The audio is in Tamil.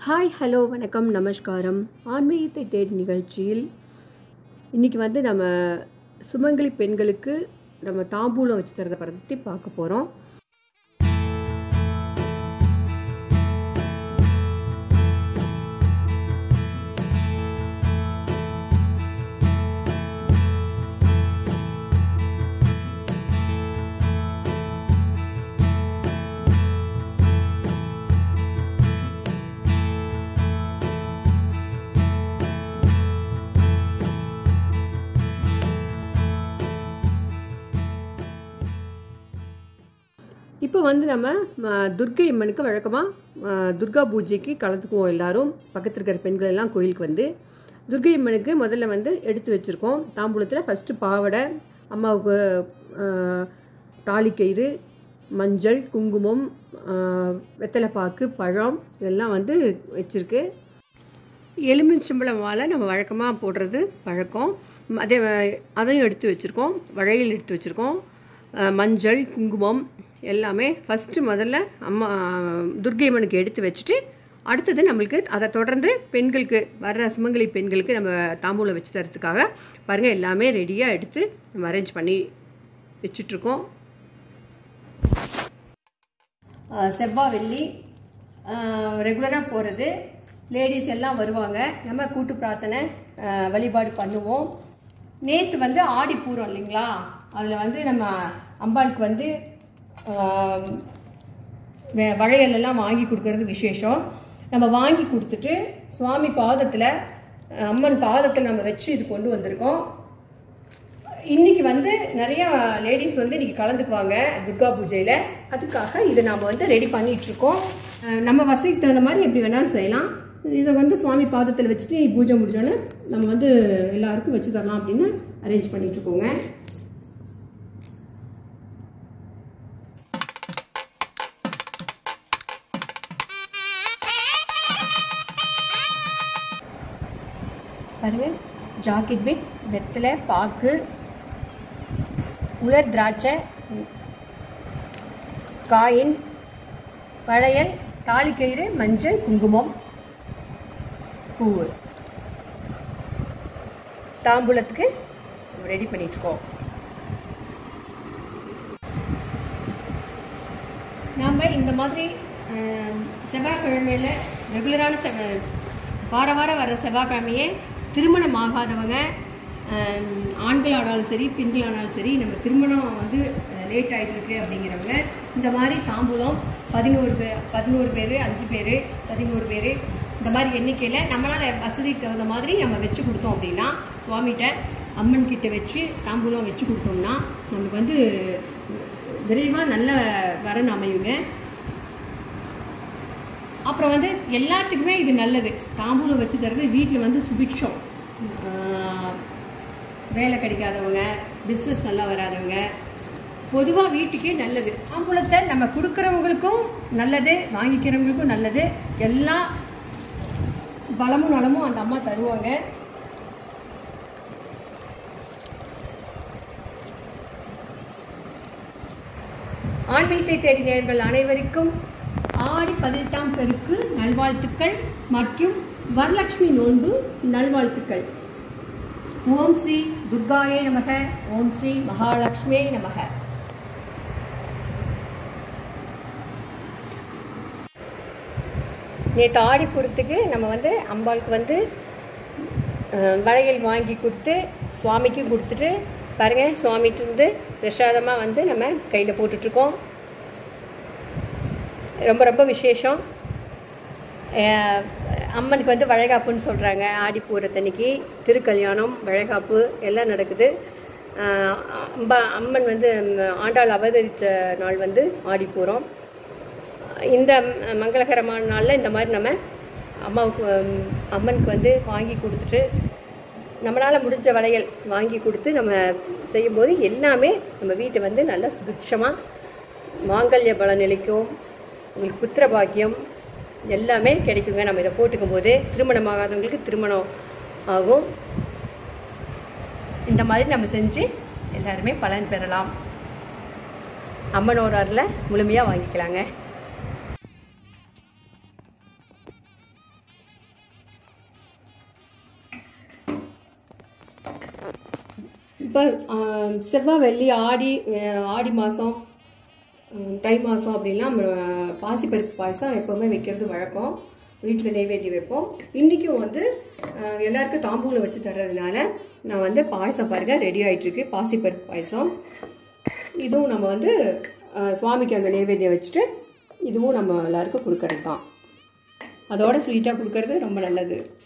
ஹாய் ஹலோ வணக்கம் நமஸ்காரம் ஆன்மீகத்தை தேடி நிகழ்ச்சியில் இன்றைக்கி வந்து நம்ம சுமங்கலி பெண்களுக்கு நம்ம தாம்பூலம் வச்சு தரதை பற்றி பார்க்க போகிறோம் இப்போ வந்து நம்ம ம, துர்க்கை அம்மனுக்கு வழக்கமாக துர்கா பூஜைக்கு கலந்துக்குவோம் எல்லாரும் பக்கத்தில் இருக்கிற பெண்கள் எல்லாம் கோயிலுக்கு வந்து துர்க்கை அம்மனுக்கு முதல்ல வந்து எடுத்து வச்சுருக்கோம் தாம்பூலத்தில் ஃபஸ்ட்டு பாவடை அம்மாவுக்கு ஆ, தாலிக்கயிறு மஞ்சள் குங்குமம் ஆ, வெத்தலைப்பாக்கு பழம் இதெல்லாம் வந்து வச்சுருக்கு எலுமிச்சம்பழம் மாலை நம்ம வழக்கமாக போடுறது பழக்கம் ம், அதே வ- அதையும் எடுத்து வச்சுருக்கோம் வளையல் எடுத்து வச்சுருக்கோம் அஹ், மஞ்சள் குங்குமம் எல்லாமே ஃபஸ்ட்டு முதல்ல அம்மா துர்க்கை அம்மனுக்கு எடுத்து வச்சுட்டு அடுத்தது நம்மளுக்கு அதை தொடர்ந்து பெண்களுக்கு வர்ற சுமங்கலி பெண்களுக்கு நம்ம தாம்பூலம் வச்சு தரத்துக்காக பாருங்கள் எல்லாமே ரெடியாக எடுத்து நம்ம அரேஞ்ச் பண்ணி வச்சிட்ருக்கோம் செவ்வாய் வெள்ளி ரெகுலராக போகிறது லேடிஸ் எல்லாம் வருவாங்க நம்ம கூட்டு பிரார்த்தனை அஹ், வழிபாடு பண்ணுவோம் நேற்று வந்து ஆடி பூரம் இல்லைங்களா அதில் வந்து நம்ம அம்பாளுக்கு வந்து ஆஹ், வே- வளையல் எல்லாம் வாங்கி கொடுக்கறது விசேஷம் நம்ம வாங்கி கொடுத்துட்டு சுவாமி பாதத்தில் அம்மன் பாதத்தில் நம்ம வச்சு இது கொண்டு வந்திருக்கோம் இன்னைக்கு வந்து நிறைய லேடிஸ் வந்து இன்னைக்கு கலந்துக்குவாங்க துர்கா பூஜையில் அதுக்காக இதை நாம் வந்து ரெடி பண்ணிட்டு இருக்கோம் அஹ் நம்ம வசதிக்கு தகுந்த மாதிரி எப்படி வேணாலும் செய்யலாம் இதை வந்து சுவாமி பாதத்தில் வச்சுட்டு பூஜை முடிஞ்சோன்னே நம்ம வந்து எல்லாருக்கும் வச்சு தரலாம் அப்படின்னு அரேஞ்ச் பண்ணிட்டு இருக்கோங்க பாருங்க ஜாக்கெட் பிட் வெத்தலை பாக்கு உலர் திராட்சை காயின் வளையல் தாலிக்கயிறு மஞ்சள் குங்குமம் பூவு தாம்பூலத்துக்கு ரெடி பண்ணிட்டுருக்கோம் நாம் இந்த மாதிரி அஹ், செவ்வாய்க்கிழமையில் ரெகுலரான செவ வார வாரம் வர செவ்வாய்க்கிழமையே திருமணம் ஆகாதவங்க அஹ், ஆண்கள் ஆனாலும் சரி பெண்கள் ஆனாலும் சரி நம்ம திருமணம் வந்து லேட் ஆகிட்டு இருக்கு அப்படிங்கிறவங்க இந்த மாதிரி தாம்பூலம் பதினோரு பேர் பதினோரு பேர் அஞ்சு பேர் பதிமூணு பேர் இந்த மாதிரி எண்ணிக்கையில் நம்மளால் வசதிக்கு தகுந்த மாதிரி நம்ம வச்சு கொடுத்தோம் அப்படின்னா சுவாமிகிட்ட அம்மன் கிட்ட வச்சு தாம்பூலம் வச்சு கொடுத்தோம்னா நமக்கு வந்து விரைவாக நல்ல வரன் அமையுங்க அப்புறம் வந்து எல்லாத்துக்குமே இது நல்லது தாம்பூலம் வச்சு தர்றது வீட்டில் வந்து சுபிக்ஷம் ஆஹ் வேலை கிடைக்காதவங்க பிஸ்னஸ் நல்லா வராதவங்க பொதுவாக வீட்டுக்கே நல்லது தாம்பூலத்தை நம்ம கொடுக்குறவங்களுக்கும் நல்லது வாங்கிக்கிறவங்களுக்கும் நல்லது எல்லா பலமும் நலமும் அந்த அம்மா தருவாங்க ஆன்மீகத்தை தேடினர்கள் அனைவருக்கும் ஆடி பதினெட்டாம் பெருக்கு நல்வாழ்த்துக்கள் மற்றும் வரலட்சுமி நோன்பு நல்வாழ்த்துக்கள் ஓம் ஸ்ரீ துர்காயே நமக ஓம் ஸ்ரீ மகாலட்சுமியே நமக நேற்று ஆடி பொறுத்துக்கு நம்ம வந்து அம்பாளுக்கு வந்து அஹ், வளையல் வாங்கி கொடுத்து சுவாமிக்கும் கொடுத்துட்டு பாருங்க சுவாமிட்டு இருந்து பிரசாதமாக வந்து நம்ம கையில் போட்டுட்ருக்கோம் ரொம்ப ரொம்ப விசேஷம் அஹ், அம்மனுக்கு வந்து வளைகாப்புன்னு சொல்கிறாங்க ஆடி பூரத்தன்னைக்கு திருக்கல்யாணம் வளைகாப்பு எல்லாம் நடக்குது அஹ், அம்பா அம்மன் வந்து ம், ஆண்டாள் அவதரித்த நாள் வந்து ஆடி பூரம் இந்த ம- மங்களகரமான நாளில் இந்த மாதிரி நம்ம அம்மாவுக்கு ம், அம்மனுக்கு வந்து வாங்கி கொடுத்துட்டு நம்மளால் முடிஞ்ச வளையல் வாங்கி கொடுத்து நம்ம செய்யும்போது எல்லாமே நம்ம வீட்டை வந்து நல்லா சுபிக்ஷமாக மாங்கல்ய பலம் நிலைக்கும் உங்களுக்கு புத்திர பாக்கியம் எல்லாமே கிடைக்குங்க நம்ம இதை போட்டுக்கும் போது திருமணம் ஆகாதவங்களுக்கு திருமணம் ஆகும் இந்த மாதிரி நம்ம செஞ்சு எல்லாருமே பலன் பெறலாம் அம்மனோட அருளை முழுமையாக வாங்கிக்கலாங்க இப்போ ஆஹ், செவ்வாய் வெள்ளி ஆடி அஹ், ஆடி மாதம் தை மாதம் அப்படிலாம் நம்ம பாசிப்பருப்பு பாயசம் எப்போவுமே வைக்கிறது வழக்கம் வீட்டில் நெய்வேத்தியம் வைப்போம் இன்றைக்கும் வந்து ஆஹ், எல்லாருக்கும் தாம்பூலம் வச்சு தர்றதுனால நான் வந்து பாயசம் பாருங்கள் ரெடி ஆகிட்டுருக்கு பாசிப்பருப்பு பாயசம் இதுவும் நம்ம வந்து ஆஹ், சுவாமிக்கு அங்கே நெய்வேத்தியம் வச்சுட்டு இதுவும் நம்ம எல்லாருக்கும் கொடுக்கறது தான் அதோட ஸ்வீட்டாக கொடுக்கறது ரொம்ப நல்லது